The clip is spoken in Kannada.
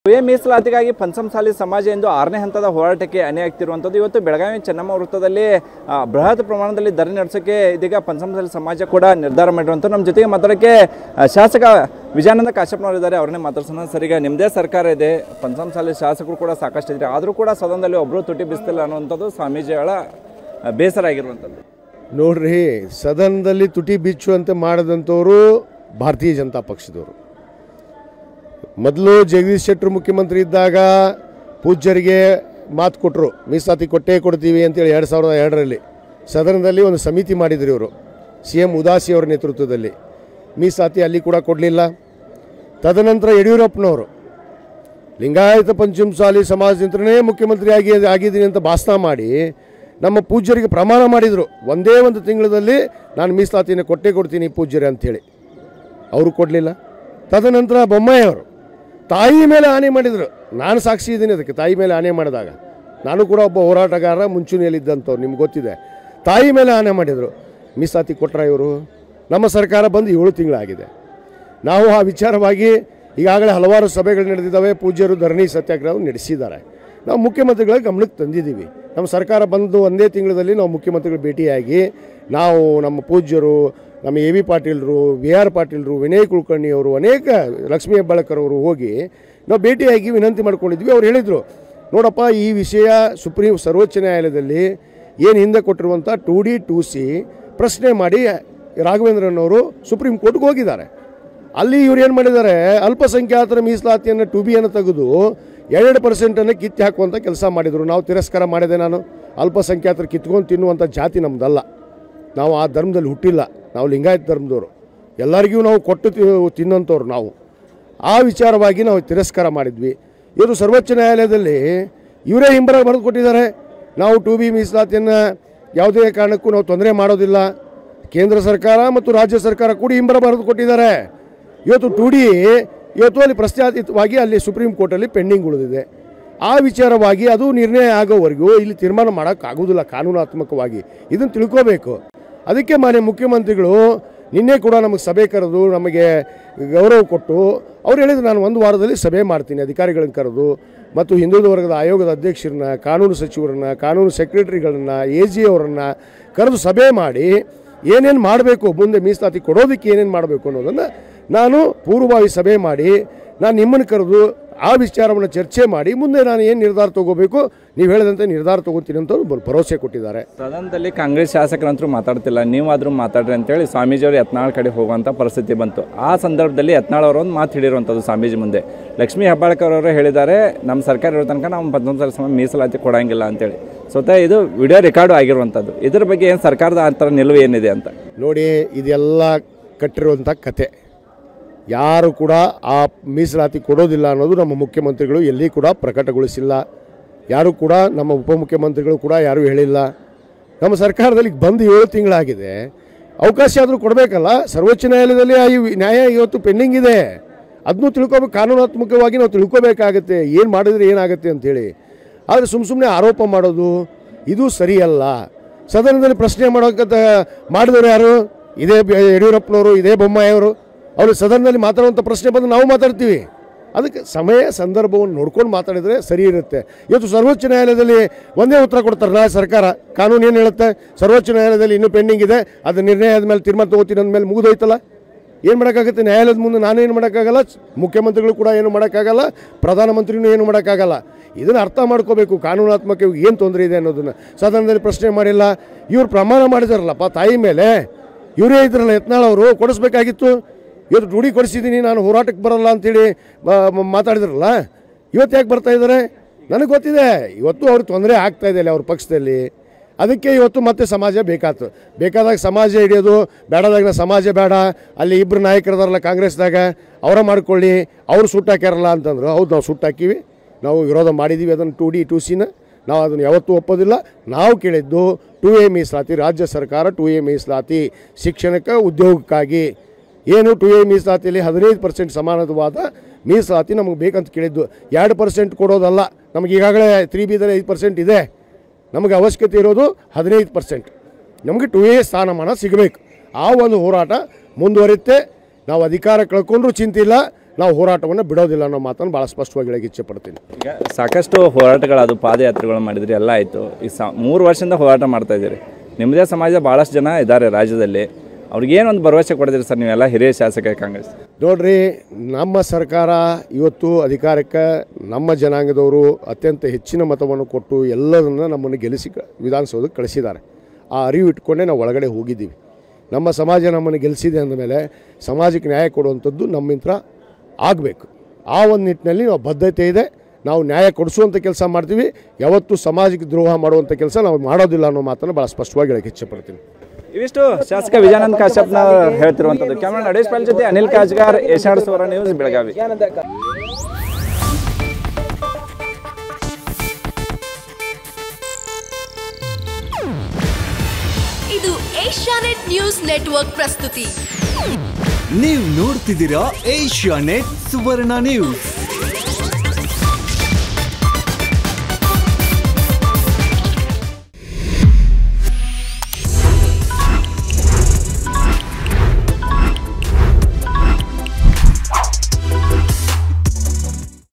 ಎ ಮೀಸಲಾತಿಗಾಗಿ ಪಂಚಮಸಾಲಿ ಸಮಾಜ ಎಂದು ಆರನೇ ಹಂತದ ಹೋರಾಟಕ್ಕೆ ಅಣೆ ಆಗ್ತಿರುವಂಥದ್ದು ಇವತ್ತು ಬೆಳಗಾವಿ ಚೆನ್ನಮ್ಮ ವೃತ್ತದಲ್ಲಿ ಆ, ಬೃಹತ್ ಪ್ರಮಾಣದಲ್ಲಿ ಧರಣಿ ನಡೆಸೋಕ್ಕೆ ಇದೀಗ ಪಂಚಮಸಾಲಿ ಸಮಾಜ ಕೂಡ ನಿರ್ಧಾರ ಮಾಡಿರುವಂಥ ನಮ್ಮ ಜೊತೆಗೆ ಮಾತಾಡೋಕ್ಕೆ ಆ, ಶಾಸಕ ವಿಜಯಾನಂದ ಕಾಶ್ಯಪ್ನವರು ಇದ್ದಾರೆ ಅವ್ರನ್ನೇ ಮಾತಾಡ್ಸೋಣ ಸರ್ ಈಗ ನಿಮ್ಮದೇ ಸರ್ಕಾರ ಇದೆ ಪಂಚಮಸಾಲಿ ಶಾಸಕರು ಕೂಡ ಸಾಕಷ್ಟು ಇದ್ದಾರೆ ಆದರೂ ಕೂಡ ಸದನದಲ್ಲಿ ಒಬ್ಬರು ತುಟಿ ಬಿಸ್ತಿಲ್ಲ ಅನ್ನುವಂಥದ್ದು ಸ್ವಾಮೀಜಿಗಳ ಆ, ಬೇಸರ ಆಗಿರುವಂಥದ್ದು ನೋಡ್ರಿ ಸದನದಲ್ಲಿ ತುಟಿ ಬಿಚ್ಚುವಂತೆ ಮಾಡದಂಥವರು ಭಾರತೀಯ ಜನತಾ ಪಕ್ಷದವರು ಮೊದಲು ಜಗದೀಶ್ ಶೆಟ್ಟರ್ ಮುಖ್ಯಮಂತ್ರಿ ಇದ್ದಾಗ ಪೂಜ್ಯರಿಗೆ ಮಾತು ಕೊಟ್ಟರು ಮೀಸಲಾತಿ ಕೊಟ್ಟೇ ಕೊಡ್ತೀವಿ ಅಂತೇಳಿ ಎರಡು ಸಾವಿರದ ಎರಡರಲ್ಲಿ ಸದನದಲ್ಲಿ ಒಂದು ಸಮಿತಿ ಮಾಡಿದ್ರು ಇವರು ಸಿ ಎಂ ಉದಾಸಿ ಅವರ ನೇತೃತ್ವದಲ್ಲಿ ಮೀಸಲಾತಿ ಅಲ್ಲಿ ಕೂಡ ಕೊಡಲಿಲ್ಲ ತದನಂತರ ಯಡಿಯೂರಪ್ಪನವರು ಲಿಂಗಾಯತ ಪಂಚಮಸಾಲಿ ಸಮಾಜದಿಂದನೇ ಮುಖ್ಯಮಂತ್ರಿ ಆಗಿ ಆಗಿದ್ದೀನಿ ಅಂತ ಭಾಷಣ ಮಾಡಿ ನಮ್ಮ ಪೂಜ್ಯರಿಗೆ ಪ್ರಮಾಣ ಮಾಡಿದರು ಒಂದೇ ಒಂದು ತಿಂಗಳಲ್ಲಿ ನಾನು ಮೀಸಲಾತಿನ ಕೊಟ್ಟೇ ಕೊಡ್ತೀನಿ ಪೂಜ್ಯರೇ ಅಂಥೇಳಿ ಅವರು ಕೊಡಲಿಲ್ಲ ತದನಂತರ ಬೊಮ್ಮಾಯಿ ಅವರು ತಾಯಿ ಮೇಲೆ ಆನೆ ಮಾಡಿದರು ನಾನು ಸಾಕ್ಷಿ ಇದ್ದೀನಿ ಅದಕ್ಕೆ ತಾಯಿ ಮೇಲೆ ಆನೆ ಮಾಡಿದಾಗ ನಾನು ಕೂಡ ಒಬ್ಬ ಹೋರಾಟಗಾರ ಮುಂಚೂಣಿಯಲ್ಲಿದ್ದಂಥವ್ರು ನಿಮ್ಗೆ ಗೊತ್ತಿದೆ ತಾಯಿ ಮೇಲೆ ಆನೆ ಮಾಡಿದರು ಮೀಸಲಾತಿ ಕೊಟ್ರ ಇವರು ನಮ್ಮ ಸರ್ಕಾರ ಬಂದು ಏಳು ತಿಂಗಳಾಗಿದೆ ನಾವು ಆ ವಿಚಾರವಾಗಿ ಈಗಾಗಲೇ ಹಲವಾರು ಸಭೆಗಳು ನಡೆದಿದ್ದಾವೆ ಪೂಜ್ಯರು ಧರಣಿ ಸತ್ಯಾಗ್ರಹ ನಡೆಸಿದ್ದಾರೆ ನಾವು ಮುಖ್ಯಮಂತ್ರಿಗಳ ಗಮನಕ್ಕೆ ತಂದಿದ್ದೀವಿ ನಮ್ಮ ಸರ್ಕಾರ ಬಂದು ಒಂದೇ ತಿಂಗಳಲ್ಲಿ ನಾವು ಮುಖ್ಯಮಂತ್ರಿಗಳು ಭೇಟಿಯಾಗಿ ನಾವು ನಮ್ಮ ಪೂಜ್ಯರು ನಮ್ಮ ಎ ವಿ ಪಾಟೀಲ್ರು ವಿ ಆರ್ ಪಾಟೀಲ್ರು ವಿನಯ್ ಕುಲಕರ್ಣಿ ಅವರು ಅನೇಕ ಲಕ್ಷ್ಮೀ ಹೆಬ್ಬಾಳ್ಕರ್ ಅವರು ಹೋಗಿ ನಾವು ಭೇಟಿಯಾಗಿ ವಿನಂತಿ ಮಾಡ್ಕೊಂಡಿದ್ವಿ ಅವ್ರು ಹೇಳಿದರು ನೋಡಪ್ಪ ಈ ವಿಷಯ ಸುಪ್ರೀಂ ಸರ್ವೋಚ್ಚ ನ್ಯಾಯಾಲಯದಲ್ಲಿ ಏನು ಹಿಂದೆ ಕೊಟ್ಟಿರುವಂಥ ಟು ಡಿ ಟು ಸಿ ಪ್ರಶ್ನೆ ಮಾಡಿ ರಾಘವೇಂದ್ರನವರು ಸುಪ್ರೀಂ ಕೋರ್ಟ್ಗೆ ಹೋಗಿದ್ದಾರೆ ಅಲ್ಲಿ ಇವ್ರು ಏನು ಮಾಡಿದ್ದಾರೆ ಅಲ್ಪಸಂಖ್ಯಾತರ ಮೀಸಲಾತಿಯನ್ನು ಟು ಬಿಯನ್ನು ತೆಗೆದು ಎರಡು ಪರ್ಸೆಂಟನ್ನು ಕಿತ್ತು ಹಾಕುವಂಥ ಕೆಲಸ ಮಾಡಿದರು ನಾವು ತಿರಸ್ಕಾರ ಮಾಡಿದೆ ನಾನು ಅಲ್ಪಸಂಖ್ಯಾತರು ಕಿತ್ಕೊಂಡು ತಿನ್ನುವಂಥ ಜಾತಿ ನಮ್ಮದಲ್ಲ ನಾವು ಆ ಧರ್ಮದಲ್ಲಿ ಹುಟ್ಟಿಲ್ಲ ನಾವು ಲಿಂಗಾಯತ ಧರ್ಮದವರು ಎಲ್ಲರಿಗೂ ನಾವು ಕೊಟ್ಟು ತಿ- ತಿನ್ನೋಂಥವ್ರು ನಾವು ಆ ವಿಚಾರವಾಗಿ ನಾವು ತಿರಸ್ಕಾರ ಮಾಡಿದ್ವಿ ಇವರು ಸರ್ವೋಚ್ಚ ನ್ಯಾಯಾಲಯದಲ್ಲಿ ಇವರೇ ಹಿಂಬರ ಬರೆದು ಕೊಟ್ಟಿದ್ದಾರೆ ನಾವು ಟು ಬಿ ಮೀಸಲಾತಿಯನ್ನು ಯಾವುದೇ ಕಾರಣಕ್ಕೂ ನಾವು ತೊಂದರೆ ಮಾಡೋದಿಲ್ಲ ಕೇಂದ್ರ ಸರ್ಕಾರ ಮತ್ತು ರಾಜ್ಯ ಸರ್ಕಾರ ಕೂಡಿ ಹಿಂಬರ ಬರೆದು ಕೊಟ್ಟಿದ್ದಾರೆ ಇವತ್ತು ಟು ಡಿ ಇವತ್ತು ಅಲ್ಲಿ ಪ್ರಶ್ನಾತೀತವಾಗಿ ಅಲ್ಲಿ ಸುಪ್ರೀಂ ಕೋರ್ಟಲ್ಲಿ ಪೆಂಡಿಂಗ್ ಉಳಿದಿದೆ ಆ ವಿಚಾರವಾಗಿ ಅದು ನಿರ್ಣಯ ಆಗೋವರೆಗೂ ಇಲ್ಲಿ ತೀರ್ಮಾನ ಮಾಡೋಕ್ಕಾಗೋದಿಲ್ಲ ಕಾನೂನಾತ್ಮಕವಾಗಿ ಇದನ್ನು ತಿಳ್ಕೋಬೇಕು ಅದಕ್ಕೆ ಮಾನ್ಯ ಮುಖ್ಯಮಂತ್ರಿಗಳು ನಿನ್ನೆ ಕೂಡ ನಮಗೆ ಸಭೆ ಕರೆದು ನಮಗೆ ಗೌರವ ಕೊಟ್ಟು ಅವ್ರು ಹೇಳಿದ್ರು ನಾನು ಒಂದು ವಾರದಲ್ಲಿ ಸಭೆ ಮಾಡ್ತೀನಿ ಅಧಿಕಾರಿಗಳನ್ನ ಕರೆದು ಮತ್ತು ಹಿಂದುಳಿದ ವರ್ಗದ ಆಯೋಗದ ಅಧ್ಯಕ್ಷರನ್ನ ಕಾನೂನು ಸಚಿವರನ್ನ ಕಾನೂನು ಸೆಕ್ರೆಟರಿಗಳನ್ನ ಎ ಜಿ ಅವರನ್ನು ಕರೆದು ಸಭೆ ಮಾಡಿ ಏನೇನು ಮಾಡಬೇಕು ಮುಂದೆ ಮೀಸಲಾತಿ ಕೊಡೋದಕ್ಕೆ ಏನೇನು ಮಾಡಬೇಕು ಅನ್ನೋದನ್ನು ನಾನು ಪೂರ್ವಭಾವಿ ಸಭೆ ಮಾಡಿ ನಾನು ನಿಮ್ಮನ್ನು ಕರೆದು ಆ ವಿಚಾರವನ್ನು ಚರ್ಚೆ ಮಾಡಿ ಮುಂದೆ ನಾನು ಏನು ನಿರ್ಧಾರ ತಗೋಬೇಕು ನೀವು ಹೇಳಿದಂತೆ ನಿರ್ಧಾರ ತಗೋತೀನಿ ಅಂತ ಅವ್ರು ಭರವಸೆ ಕೊಟ್ಟಿದ್ದಾರೆ ಸದನದಲ್ಲಿ ಕಾಂಗ್ರೆಸ್ ಶಾಸಕರಂತರೂ ಮಾತಾಡ್ತಿಲ್ಲ ನೀವಾದರೂ ಮಾತಾಡ್ರಿ ಅಂತೇಳಿ ಸ್ವಾಮೀಜಿಯವರು ಯತ್ನಾಳ್ ಕಡೆ ಹೋಗುವಂಥ ಪರಿಸ್ಥಿತಿ ಬಂತು ಆ ಸಂದರ್ಭದಲ್ಲಿ ಯತ್ನಾಳ್ ಅವರು ಒಂದು ಮಾತು ಹಿಡಿರುವಂಥದ್ದು ಸ್ವಾಮೀಜಿ ಮುಂದೆ ಲಕ್ಷ್ಮೀ ಹೆಬ್ಬಾಳ್ಕರ್ ಅವರು ಹೇಳಿದ್ದಾರೆ ನಮ್ಮ ಸರ್ಕಾರ ಇರೋ ತನಕ ನಾವು ಪಂಚಮಸಾಲಿ ಸಮಾಜ ಮೀಸಲಾತಿ ಕೊಡಂಗಿಲ್ಲ ಅಂತೇಳಿ ಸ್ವತಃ ಇದು ವಿಡಿಯೋ ರೆಕಾರ್ಡು ಆಗಿರುವಂಥದ್ದು ಇದ್ರ ಬಗ್ಗೆ ಏನು ಸರ್ಕಾರದ ಆ ಥರ ನಿಲುವು ಏನಿದೆ ಅಂತ ನೋಡಿ ಇದೆಲ್ಲ ಕಟ್ಟಿರುವಂಥ ಕತೆ ಯಾರು ಕೂಡ ಆ ಮೀಸಲಾತಿ ಕೊಡೋದಿಲ್ಲ ಅನ್ನೋದು ನಮ್ಮ ಮುಖ್ಯಮಂತ್ರಿಗಳು ಎಲ್ಲಿ ಕೂಡ ಪ್ರಕಟಗೊಳಿಸಿಲ್ಲ ಯಾರು ಕೂಡ ನಮ್ಮ ಉಪಮುಖ್ಯಮಂತ್ರಿಗಳು ಕೂಡ ಯಾರೂ ಹೇಳಿಲ್ಲ ನಮ್ಮ ಸರ್ಕಾರದಲ್ಲಿ ಬಂದು ಏಳು ತಿಂಗಳಾಗಿದೆ ಅವಕಾಶ ಆದರೂ ಕೊಡಬೇಕಲ್ಲ ಸರ್ವೋಚ್ಚ ನ್ಯಾಯಾಲಯದಲ್ಲಿ ಆ ಈ ನ್ಯಾಯ ಇವತ್ತು ಪೆಂಡಿಂಗ್ ಇದೆ ಅದನ್ನು ತಿಳ್ಕೊಬೇಕು ಕಾನೂನಾತ್ಮಕವಾಗಿ ನಾವು ತಿಳ್ಕೊಬೇಕಾಗತ್ತೆ ಏನು ಮಾಡಿದ್ರೆ ಏನಾಗುತ್ತೆ ಅಂತೇಳಿ ಆದರೆ ಸುಮ್ಮ ಸುಮ್ಮನೆ ಆರೋಪ ಮಾಡೋದು ಇದು ಸರಿಯಲ್ಲ ಸದನದಲ್ಲಿ ಪ್ರಶ್ನೆ ಮಾಡೋಕ್ಕಂತ ಮಾಡಿದವರು ಯಾರು ಇದೇ ಬ- ಯಡಿಯೂರಪ್ಪನವರು ಇದೇ ಬೊಮ್ಮಾಯಿಯವರು ಅವರು ಸದನದಲ್ಲಿ ಮಾತಾಡುವಂಥ ಪ್ರಶ್ನೆ ಬಂದು ನಾವು ಮಾತಾಡ್ತೀವಿ ಅದಕ್ಕೆ ಸಮಯ ಸಂದರ್ಭವನ್ನು ನೋಡ್ಕೊಂಡು ಮಾತಾಡಿದರೆ ಸರಿ ಇರುತ್ತೆ ಇವತ್ತು ಸರ್ವೋಚ್ಚ ನ್ಯಾಯಾಲಯದಲ್ಲಿ ಒಂದೇ ಉತ್ತರ ಕೊಡ್ತಾರಲ್ಲ ಸರ್ಕಾರ ಕಾನೂನು ಏನು ಹೇಳುತ್ತೆ ಸರ್ವೋಚ್ಚ ನ್ಯಾಯಾಲಯದಲ್ಲಿ ಇನ್ನೂ ಪೆಂಡಿಂಗ್ ಇದೆ ಅದು ನಿರ್ಣಯ ಆದಮೇಲೆ ತೀರ್ಮಾನ ತಗೋತೀನಿ ಅಂದಮೇಲೆ ಮುಗಿದೋಯ್ತಲ್ಲ ಏನು ಮಾಡೋಕ್ಕಾಗುತ್ತೆ ನ್ಯಾಯಾಲಯದ ಮುಂದೆ ನಾನೇನು ಮಾಡೋಕ್ಕಾಗಲ್ಲ ಮುಖ್ಯಮಂತ್ರಿಗಳು ಕೂಡ ಏನು ಮಾಡೋಕ್ಕಾಗಲ್ಲ ಪ್ರಧಾನಮಂತ್ರಿನೂ ಏನು ಮಾಡೋಕ್ಕಾಗಲ್ಲ ಇದನ್ನು ಅರ್ಥ ಮಾಡ್ಕೋಬೇಕು ಕಾನೂನಾತ್ಮಕ ಏನು ತೊಂದರೆ ಇದೆ ಅನ್ನೋದನ್ನು ಸದನದಲ್ಲಿ ಪ್ರಶ್ನೆ ಮಾಡಿಲ್ಲ ಇವ್ರು ಪ್ರಮಾಣ ಮಾಡಿದಾರಲ್ಲಪ್ಪ ತಾಯಿ ಮೇಲೆ ಇವರೇ ಇದ್ರಲ್ಲ ಯತ್ನಾಳ್ ಅವರು ಕೊಡಿಸ್ಬೇಕಾಗಿತ್ತು ಇವತ್ತು ರೂಢಿ ಕೊಡಿಸಿದ್ದೀನಿ ನಾನು ಹೋರಾಟಕ್ಕೆ ಬರಲ್ಲ ಅಂತೇಳಿ ಬ- ಮ- ಮಾತಾಡಿದ್ರಲ್ಲ ಇವತ್ತು ಯಾಕೆ ಬರ್ತಾ ಇದ್ದಾರೆ ನನಗೆ ಗೊತ್ತಿದೆ ಇವತ್ತು ಅವ್ರಿಗೆ ತೊಂದರೆ ಆಗ್ತಾ ಇದೆ ಅಲ್ಲಿ ಅವ್ರ ಪಕ್ಷದಲ್ಲಿ ಅದಕ್ಕೆ ಇವತ್ತು ಮತ್ತೆ ಸಮಾಜ ಬೇಕಾಯ್ತು ಬೇಕಾದಾಗ ಸಮಾಜ ಹಿಡಿಯೋದು ಬೇಡದಾಗ ಸಮಾಜ ಬೇಡ ಅಲ್ಲಿ ಇಬ್ಬರು ನಾಯಕರದಾರಲ್ಲ ಕಾಂಗ್ರೆಸ್ದಾಗ ಅವರ ಮಾಡ್ಕೊಳ್ಳಿ ಅವ್ರು ಸುಟ್ಟಾಕ್ಯಾರಲ್ಲ ಅಂತಂದ್ರು ಹೌದು ನಾವು ಸುಟ್ಟಾಕಿವಿ ನಾವು ವಿರೋಧ ಮಾಡಿದ್ದೀವಿ ಅದನ್ನು ಟು ಡಿ ಟು ಸಿನ ನಾವು ಅದನ್ನು ಯಾವತ್ತೂ ಒಪ್ಪೋದಿಲ್ಲ ನಾವು ಕೇಳಿದ್ದು ಟು ಎ ಮೀಸಲಾತಿ ರಾಜ್ಯ ಸರ್ಕಾರ ಟು ಎ ಮೀಸಲಾತಿ ಶಿಕ್ಷಣಕ್ಕೆ ಉದ್ಯೋಗಕ್ಕಾಗಿ ಏನು ಟು ಎ ಮೀಸಲಾತಿಯಲ್ಲಿ ಹದಿನೈದು ಪರ್ಸೆಂಟ್ ಸಮಾನವಾದ ಮೀಸಲಾತಿ ನಮಗೆ ಬೇಕಂತ ಕೇಳಿದ್ದು ಎರಡು ಪರ್ಸೆಂಟ್ ಕೊಡೋದಲ್ಲ ನಮಗೆ ಈಗಾಗಲೇ ತ್ರೀ ಬಿದಲ್ಲಿ ಐದು ಪರ್ಸೆಂಟ್ ಇದೆ ನಮಗೆ ಅವಶ್ಯಕತೆ ಇರೋದು ಹದಿನೈದು ಪರ್ಸೆಂಟ್ ನಮಗೆ ಟು ಎ ಸ್ಥಾನಮಾನ ಸಿಗಬೇಕು ಆ ಒಂದು ಹೋರಾಟ ಮುಂದುವರಿಯುತ್ತೆ ನಾವು ಅಧಿಕಾರ ಕಳ್ಕೊಂಡ್ರೂ ಚಿಂತಿಲ್ಲ ನಾವು ಹೋರಾಟವನ್ನು ಬಿಡೋದಿಲ್ಲ ಅನ್ನೋ ಮಾತನ್ನು ಭಾಳ ಸ್ಪಷ್ಟವಾಗಿ ಹೇಳಕ್ಕೆ ಇಚ್ಛೆ ಪಡ್ತೀನಿ ಈಗ ಸಾಕಷ್ಟು ಹೋರಾಟಗಳು ಪಾದಯಾತ್ರೆಗಳು ಮಾಡಿದ್ರಿ ಎಲ್ಲ ಆಯಿತು ಈ ಸ ಮೂರು ವರ್ಷದಿಂದ ಹೋರಾಟ ಮಾಡ್ತಾ ಇದ್ದೀರಿ ನಿಮ್ಮದೇ ಸಮಾಜದ ಭಾಳಷ್ಟು ಜನ ಇದ್ದಾರೆ ರಾಜ್ಯದಲ್ಲಿ ಅವ್ರಿಗೇನೊಂದು ಭರವಸೆ ಕೊಡಿದ್ರಿ ಸರ್ ನೀವೆಲ್ಲ ಹಿರಿಯ ಶಾಸಕ ಕಾಂಗ್ರೆಸ್ ನೋಡ್ರಿ ನಮ್ಮ ಸರ್ಕಾರ ಇವತ್ತು ಅಧಿಕಾರಕ್ಕೆ ನಮ್ಮ ಜನಾಂಗದವರು ಅತ್ಯಂತ ಹೆಚ್ಚಿನ ಮತವನ್ನು ಕೊಟ್ಟು ಎಲ್ಲದನ್ನು ನಮ್ಮನ್ನು ಗೆಲ್ಲಿಸಿ ಕ- ವಿಧಾನಸೌಧಕ್ಕೆ ಕಳಿಸಿದ್ದಾರೆ ಆ ಅರಿವು ಇಟ್ಕೊಂಡೇ ನಾವು ಒಳಗಡೆ ಹೋಗಿದ್ದೀವಿ ನಮ್ಮ ಸಮಾಜ ನಮ್ಮನ್ನು ಗೆಲ್ಲಿಸಿದೆ ಅಂದಮೇಲೆ ಸಮಾಜಕ್ಕೆ ನ್ಯಾಯ ಕೊಡುವಂಥದ್ದು ನಮ್ಮಿಂತ್ರ ಆಗಬೇಕು ಆ ಒಂದು ನಿಟ್ಟಿನಲ್ಲಿ ನಾವು ಬದ್ಧತೆ ಇದೆ ನಾವು ನ್ಯಾಯ ಕೊಡಿಸುವಂಥ ಕೆಲಸ ಮಾಡ್ತೀವಿ ಯಾವತ್ತೂ ಸಮಾಜಕ್ಕೆ ದ್ರೋಹ ಮಾಡುವಂಥ ಕೆಲಸ ನಾವು ಮಾಡೋದಿಲ್ಲ ಅನ್ನೋ ಮಾತನ್ನು ಭಾಳ ಸ್ಪಷ್ಟವಾಗಿ ಹೇಳಕ್ಕೆ ಇಚ್ಛೆಪಡ್ತೀನಿ ಇವಿಷ್ಟು ಶಾಸಕ ವಿಜಯಾನಂದ ಕಾಶ್ಯಪ್ನ ಹೇಳ್ತಿರುವಂಥದ್ದು ಕ್ಯಾಮ್ರಾ ನಡೆಸ್ ಪಾಲ್ ಜೊತೆ ಅನಿಲ್ ಕಾಜ್ಗಾರ್ ಏಷ್ಯಾಡ್ ಸ್ವರ ನ್ಯೂಸ್ ಬೆಳಗಾವಿ ಇದು ಏಷ್ಯಾನೆಟ್ ನ್ಯೂಸ್ ನೆಟ್ವರ್ಕ್ ಪ್ರಸ್ತುತಿ ನೀವು ನೋಡ್ತಿದ್ದೀರಾ ಏಷ್ಯಾ ನೆಟ್ ಸುವರ್ಣ ನ್ಯೂಸ್